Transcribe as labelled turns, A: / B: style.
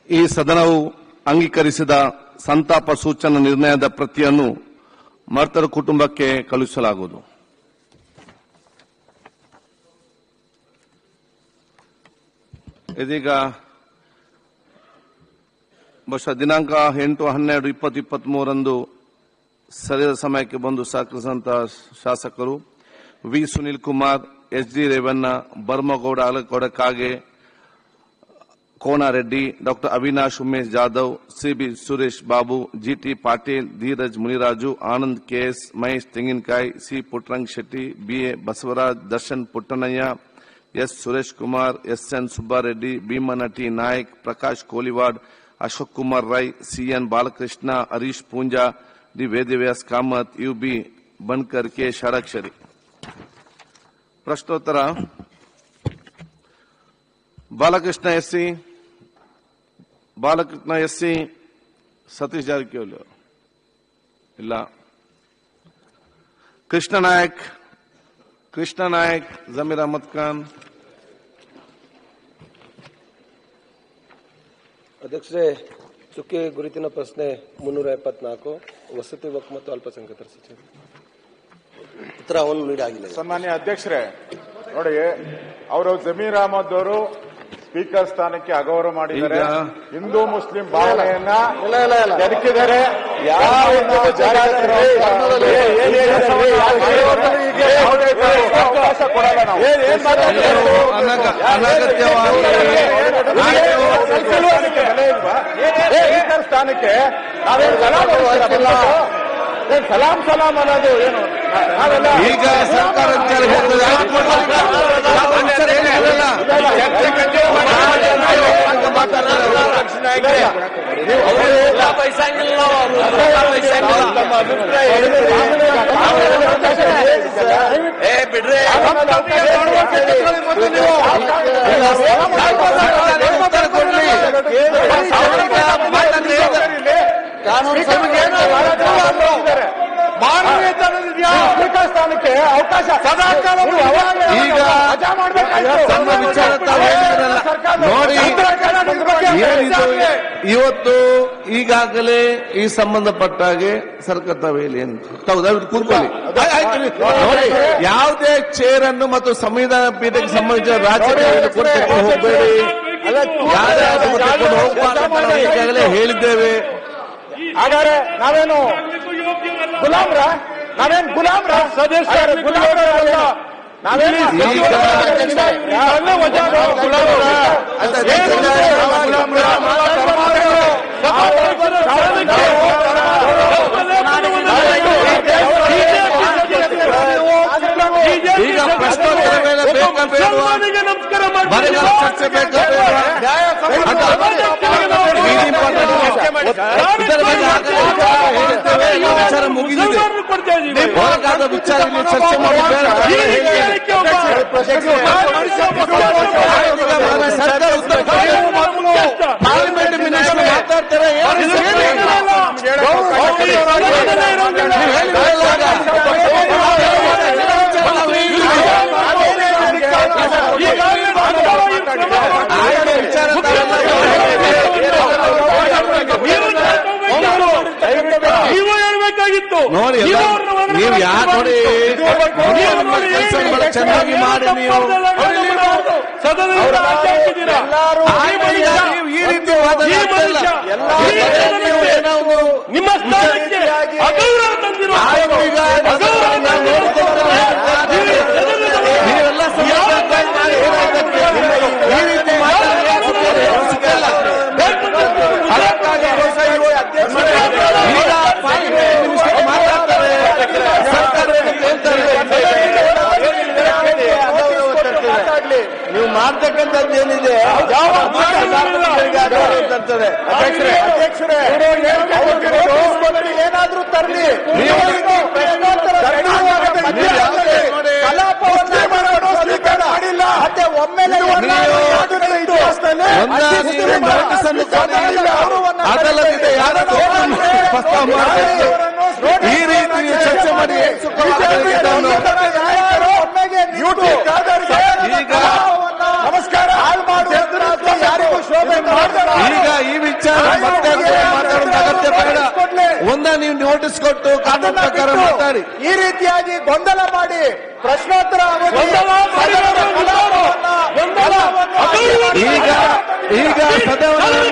A: ಈ ಸದನವು ಅಂಗೀಕರಿಸಿದ ಸಂತಾಪ ಸೂಚನಾ ನಿರ್ಣಯದ ಪ್ರತಿಯನ್ನು ಮೃತರ ಕುಟುಂಬಕ್ಕೆ ಕಳುಹಿಸಲಾಗುವುದು ಇದೀಗ ಬಹುಶಃ ದಿನಾಂಕ ಎಂಟು ಹನ್ನೆರಡು ಇಪ್ಪತ್ತು ಇಪ್ಪತ್ಮೂರರಂದು ಸರಿಯಾದ ಸಮಯಕ್ಕೆ ಬಂದು ಸಹಕರಿಸಿದಂತಹ ಶಾಸಕರು V Sunil Kumar H D Revanna Bharamagouda Alagouda Kage Konareddy doctor Avinash Umesh Jadhav CB Suresh Babu GT Patil Dheeraj Muniraju Anand KS Mahesh Tenginakai C Puttarang Shetty BA Basavaraj Darshan Puttannaiah S Suresh Kumar S N Subbareddy Bhimana T Naik Prakash Koliwad Ashok Kumar Rai CN Balakrishna Harish Poonja D Vedavyas Kamath UB Banakar K Shadakshari ಪ್ರಶ್ನೋತ್ತರ ಬಾಲಕೃಷ್ಣ ಎಸ್ಸಿ ಬಾಲಕೃಷ್ಣ ಎಸ್ಸಿ ಸತೀಶ್ ಜಾರಕಿಹೊಳಿ ಅವರು ಇಲ್ಲ ಕೃಷ್ಣ ನಾಯಕ್ ಕೃಷ್ಣ ನಾಯಕ್ ಜಮೀರ್ ಅಹಮದ್ ಖಾನ್
B: ಅಧ್ಯಕ್ಷರೇ ಚುಕ್ಕೆ ಗುರುತಿನ ಪ್ರಶ್ನೆ ಮುನ್ನೂರ ಎಪ್ಪತ್ನಾಲ್ಕು ವಸತಿ ವಕ್ ಮತ್ತು ಅಲ್ಪಸಂಖ್ಯಾತರ ಸಚಿವ ಉತ್ತರ ಅವನು ನೀಡಿ ಆಗಿಲ್ಲ
C: ಸನ್ಮಾನ್ಯ ಅಧ್ಯಕ್ಷರೇ ನೋಡಿ ಅವರು ಜಮೀರ್ ಅಹಮದ್ ಅವರು ಸ್ಪೀಕರ್ ಸ್ಥಾನಕ್ಕೆ ಅಗೌರವ ಮಾಡಿದ್ದಾರೆ
A: ಈಗ-
C: ಹಿಂದೂ ಮುಸ್ಲಿಂ ಭಾವನೆಯನ್ನ
B: ಇಲ್ಲ, ಇಲ್ಲ, ಇಲ್ಲ.
C: ಕೆದಕಿದ್ದಾರೆ ಯಾವ ಅವಕಾಶ ಕೊಡಲ್ಲ ನಾವು
A: ನೀವು ಅನಗ- ಅನಗತ್ಯವಾಗಿ
C: ಸ್ಥಾನಕ್ಕೆ ಬೆಲೆ ಇಲ್ವಾ? ಸ್ಪೀಕರ್ ಸ್ಥಾನಕ್ಕೆ ನಾವೇನು ಸಲಾಂ ಹೊಡಿಸ್ತಾರಲ್ಲ? ಏನ್ ಸಲಾಂ ಸಲಾಂ ಅನ್ನೋದು ಏನು ನಾವೆಲ್ಲ
A: ಈಗ ಸರ್ಕಾರ ವಿಚಾರ ಹೇಳ್ತದೆ ಆಯ್ತು ಕೊಡ್ಬೇಕು. ವಿಚಾರ ಏನು ಹೇಳಲ್ಲ.
C: ತಮ್ಮ ಅಭಿಪ್ರಾಯ ಸ್ಪೀಕರ್ ಸ್ಥಾನಕ್ಕೆ ಅವಕಾಶ ಸದಾಕಾಲ
A: ಈಗ ತಮ್ಮ ವಿಚಾರ ತಾವು ಹೇಳಿದ್ರಲ್ಲ. ನೋಡಿ ಏನಿದು ಇವತ್ತು ಈಗಾಗಲೇ ಈ ಸಂಬಂಧಪಟ್ಟ ಹಾಗೆ ಸರ್ಕಾರ ತಾವು ಹೇಳಿ ಅಂತ ತಾವು ದಯವಿಟ್ಟು ಕೂತ್ಕೊಳ್ಳಿ ಆಯ್- ಆಯ್ತು. ನೋಡಿ ಯಾವುದೇ ಚೇರ್ ಅನ್ನು ಮತ್ತು ಸಂವಿಧಾನ ಪೀಠಕ್ಕೆ ಸಂಬಂಧಿಸಿದ ರಾಜ್ಯಗಳಿಗೆ ಕೊಟ್ಟು ಹೋಗಬೇಡಿ ಯಾರ್ಯಾರು ತೆಗೆದುಕೊಂಡು ಹೋಗ್ಬಾರ್ದು ಅಂತ ನಾವು ಈಗಾಗಲೇ ಹೇಳಿದ್ದೇವೆ
C: ಹಾಗಾದ್ರೆ ನಾವೇನು ಗುಲಾಮ್ರ ನಾವೇನ್ ಗುಲಾಮ್ರ ಸದಸ್ಯ ಗುಲಾಮ್ರ ನಾವೇನು
A: ಈಗ
C: ಯಾರನ್ನೇ ವಜಾರು ಗುಲಾಮ್ರ
A: ಅಂತ ಗುಲಾಮ್ರ. ಈಗ ಪ್ರಶ್ನೋತ್ತರ ಮೇಲೆ ಬೇಕಾ ಬೇಡವಾ? ಬರೆಗಳ ಚರ್ಚೆ ಬೇಕಾ ಬೇಡವಾ? ಅಂತ ಮೀಟಿಂಗ್ ಮಾಡ್ತಾರೆ. ಇದರ ಬಗ್ಗೆ ಆಗಲೇ ವಿಚಾರ ಹೇಳಿದ್ದೇವೆ. ಈ ವಿಚಾರ ಮುಗಿದಿದೆ ಹೊರಗಾದ ವಿಚಾರ ಇಲ್ಲಿ ಚರ್ಚೆ ಮಾಡಿ ಬೇಡ ಅಂತ ಹೇಳಿದ್ದೇವೆ. ಈಗ ಸರ್ಕಾರ ಉತ್ತರ ಕೊಡಿ. ಪಾರ್ಲಿಮೆಂಟ್ ಮಿನಿಸ್ಟರ್ ಮಾತಾಡ್ತಾರೆ ಏನು ಏನು ಇಲ್ಲ. ನೀವು ಹೇಳಿದ್ರಲ್ಲ ಆಗ. ಆಯ್ತು, ವಿಚಾರ ತಾವೆಲ್ಲ
D: ನೀವು ಹೇಳ್ಬೇಕಾಗಿತ್ತು
A: ನೋಡಿ ಎಲ್ಲ ನೀವು ಯಾರು ನೋಡಿ ಕೆಲಸ ಚೆನ್ನಾಗಿ ಮಾಡಿ ನೀವು
D: ಸದನದಿಂದ ಆಚೆ ಹಾಕಿದ್ದೀರಾ
A: ಆಯ್ತು, ಈಗ ನೀವು ಈ ರೀತಿ ವಾದ
D: ಈ
A: ಮಾಡ್ತಾ ಇಲ್ಲ.
D: ಮನುಷ್ಯ
A: ಎಲ್ಲ ನೀವು ಏನೋ ಒಂದು
D: ನಿಮ್ಮ ಸ್ಥಾನಕ್ಕೆ ಅಗೌರವ ತಂದಿರುವ
A: ಆಯ್ತು, ಈಗ ನಾವು ನೋಡ್ಕೊಳ್ತೇವೆ. ನೀವೆಲ್ಲ ಸಮಸ್ಯೆ ಮಾಡಿ ಏನಾಗುತ್ತೆ? ಈ ರೀತಿ ಮಾತಾಡಿದ್ರೆ ಸುಮ್ಮನೆ ಸುಮ್ಮನೆ ಅದಕ್ಕಾಗಿ ಈಗ ಪಾರ್ಲಿಮೆಂಟ್ ಮಿನಿಸ್ಟರ್ ಮಾತಾಡ್ತಾರೆ ಸರ್ಕಾರ ಹೇಳ್ತಾರೆ ನೀವು ಮಾಡ್ತಕ್ಕಂಥದ್ದು ಏನಿದೆ ಯಾವ ತರ್ತದೆ
C: ಅಧ್ಯಕ್ಷರೇ ಅಧ್ಯಕ್ಷರೇ ಏನಾದ್ರೂ ತರಲಿ
A: ನೀವು ನೀವು ಯಾವುದೇ ನೋಡಿ
C: ಕಲಾಪವನ್ನೇ ಮಾಡೋದು ಸ್ವೀಕಾರ ಮಾಡಿಲ್ಲ ಮತ್ತೆ ಒಮ್ಮೆಲೆ ಇತಿಹಾಸದಲ್ಲಿ
A: ಒಂದ ನೀವು ನೋಟಿಸ್ ಅನ್ನು ಕೊಡಿ. ಅದಲ್ಲದೆ ಯಾರ ಪ್ರಸ್ತಾವ ಮಾಡಬೇಕು ಈ ರೀತಿ ನೀವು ಚರ್ಚೆ ಮಾಡಿ ಏನ್ ಸುಖವಾಗಲಿದೆ ಇದನ್ನು? ಈಗ
C: ನಮಸ್ಕಾರ ಹಾಳು ಮಾಡುವಂತ ಯಾರಿಗೂ ಶೋಭೆ ಮಾಡ್ತಾರೆ
A: ಈಗ ಈ ನೋಟಿಸ್ ಕೊಟ್ಟು ಕಾನೂನು
C: ಅದನ್ನ
A: ಪ್ರಕಾರ
C: ಬಿಟ್ಟು
A: ಮಾತಾಡಿ
C: ಈ ರೀತಿಯಾಗಿ ಗೊಂದಲ ಮಾಡಿ ಪ್ರಶ್ನೋತ್ತರ ಅವಧಿ
D: ಗೊಂದಲ ಮಾಡಿದವರು
C: ಸದನದ
D: ಇದ್ದಾರೆ.
C: ಕಲಾಪವನ್ನ
D: ಗೊಂದಲ
C: ಎಲ್ಲವನ್ನೂ
D: ಅಗೌರವ
C: ಅಡ್ಡಿ ಮಾಡಿ
A: ಈಗ ಈಗ ಸದನವನ್ನು